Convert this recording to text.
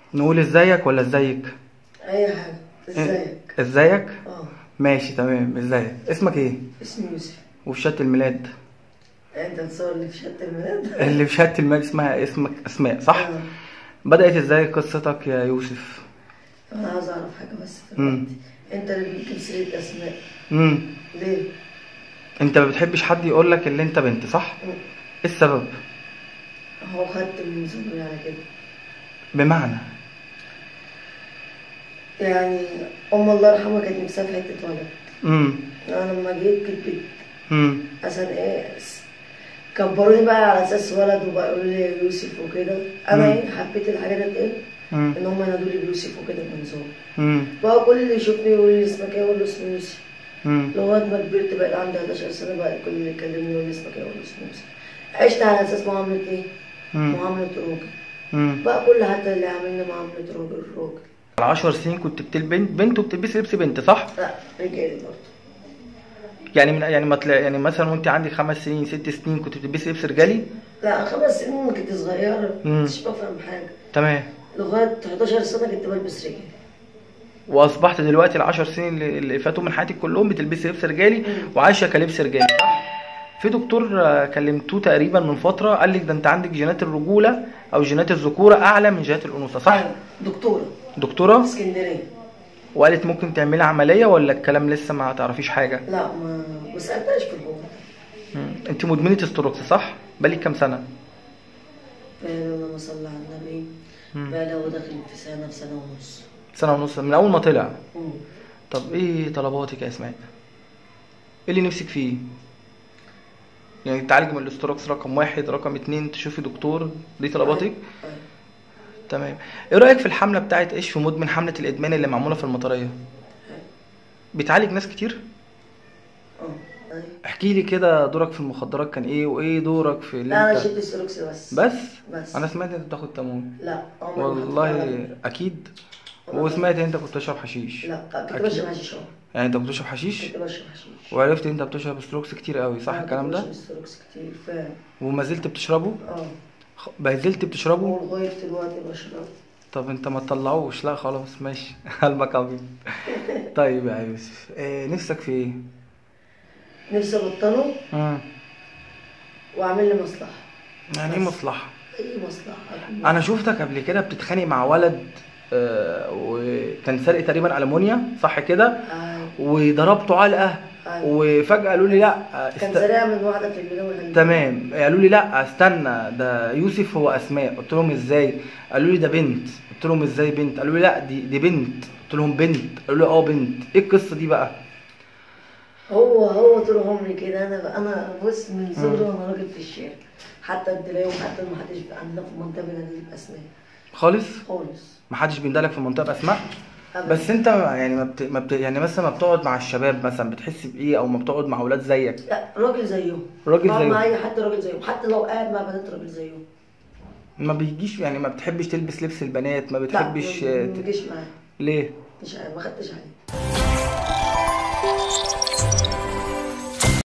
نقول ازيك ولا ازيك اي حاجه ازيك ازيك اه ماشي تمام ازيك اسمك ايه اسمي يوسف وفي شهاده الميلاد انت بتصور اللي في شهاده الميلاد اللي في شهاده الميلاد اسمها اسمك اسماء صح آه. بدات ازاي قصتك يا يوسف انا عاوز اعرف حاجه بس مم. دلوقتي انت اللي بتجيب سيره اسماء امم ليه؟ انت ما بتحبش حد يقول لك اللي انت بنت صح مم. ايه السبب هو خدت من زمري على كده بمعنى يعني ام الله يرحمها كانت نفسها في حته ولد امم انا لما جيت كبت امم عشان ايه س- كبروني بقى على اساس ولد وبقى يقولوا لي يوسف وكده انا مم. ايه حبيت الحاجه ديت ايه امم ان هم ينادوا لي بيوسف وكده من زمان امم بقى كل اللي يشوفني يقول لي اسمك ايه اقول له اسمي يوسف امم لغايه ما كبرت بقى عندي 11 سنه بقى كل اللي يكلمني يقول لي اسمك ايه اقول له اسمي يوسف عشت على اساس معامله ايه؟ مم. معامله راجل امم بقى كل حتى اللي عاملني معامله راجل راجل على 10 سنين كنت بتلبس بنت وبتلبسي لبس بنت صح لا رجالي برضه يعني من يعني ما تلاقي يعني مثلا وانت عندك خمس سنين ست سنين كنت بتلبسي لبس رجالي لا خمس سنين كنت صغيره مم. مش بفهم حاجه تمام لغايه 11 سنه كنت بلبس رجالي واصبحت دلوقتي العشر سنين اللي اللي فاتوا من حياتك كلهم بتلبسي لبس رجالي وعايشه كلبس رجالي صح في دكتور آه، كلمتوه تقريبا من فتره قال لك ده انت عندك جينات الرجوله او جينات الذكوره اعلى من جينات الانوثه صح أيوة، دكتوره في دكتوره اسكندريه وقالت ممكن تعملي عمليه ولا الكلام لسه ما تعرفيش حاجه لا ما ما سالتهاش في الموضوع مم. انت مدمنه استروكس صح بقالك كام سنه بقى اللهم صل على النبي مم. بقى لو داخل في سنه في سنه ونص سنه ونص من اول ما طلع مم. طب ايه طلباتك يا اسماء ايه اللي نفسك فيه يعني تعالج من الاستروكس رقم واحد رقم اتنين تشوفي دكتور دي طلباتك أيوة. تمام ايه رايك في الحمله بتاعت ايش في مدمن حمله الادمان اللي معموله في المطريه بتعالج ناس كتير اه أيوة. احكي لي كده دورك في المخدرات كان ايه وايه دورك في اللي لا انا انت شلت السلوكس بس بس بس انا سمعت انت بتاخد تمويل لا عمري ما حطيت والله على- اكيد وسمعت ان انت كنت بتشرب حشيش لا كنت أكيد. بشرب حشيش اه يعني انت بتشرب حشيش كنت بشرب حشيش وعرفت ان انت بتشرب ستروكس كتير قوي صح أنا الكلام كنت ده بشرب السلوكس كتير فعلا وما زلت بتشربه اه خ- ما زلت بتشربه ولغايه دلوقتي بشرب طب انت ما تطلعوش لا خلاص ماشي قلبك ابيض طيب يا يوسف إيه نفسك في ايه نفسي ابطله مم. واعمل لي مصلحه يعني ايه مصلحه اي مصلحه أكون- انا شفتك قبل كده بتتخانق مع ولد آه، وكان سارق تقريبا المونيا صح كده آه. وضربته علقه أيوة. وفجاه قالوا لي لا آه، كان است... سريع من واحده في الميدان والهندسة. تمام قالوا لي لا استنى ده يوسف هو اسماء قلت لهم ازاي قالوا لي ده بنت قلت لهم ازاي بنت قالوا لي لا دي دي بنت قلت لهم بنت قالوا لي اه بنت ايه القصه دي بقى هو هو طول عمري كده انا انا بص من صغري وانا راجل في الشارع حتى الدلاوي حتى ما حدش عندنا في المنطقه بنادي باسماء خالص خالص محدش بيندلك في المنطقه باسماء أبداً. بس انت يعني ما بت... ما بت... يعني مثلا ما بتقعد مع الشباب مثلا بتحس بايه او ما بتقعد مع اولاد زيك لا راجل زيهم راجل بقعد زيهم. مع اي حد راجل زيهم حتى لو قاعد مع بنات راجل زيهم ما بيجيش يعني ما بتحبش تلبس لبس البنات ما لا بتحبش ما آه، ما ت- بيجيش معايا ليه مش عارف ما خدتش عليه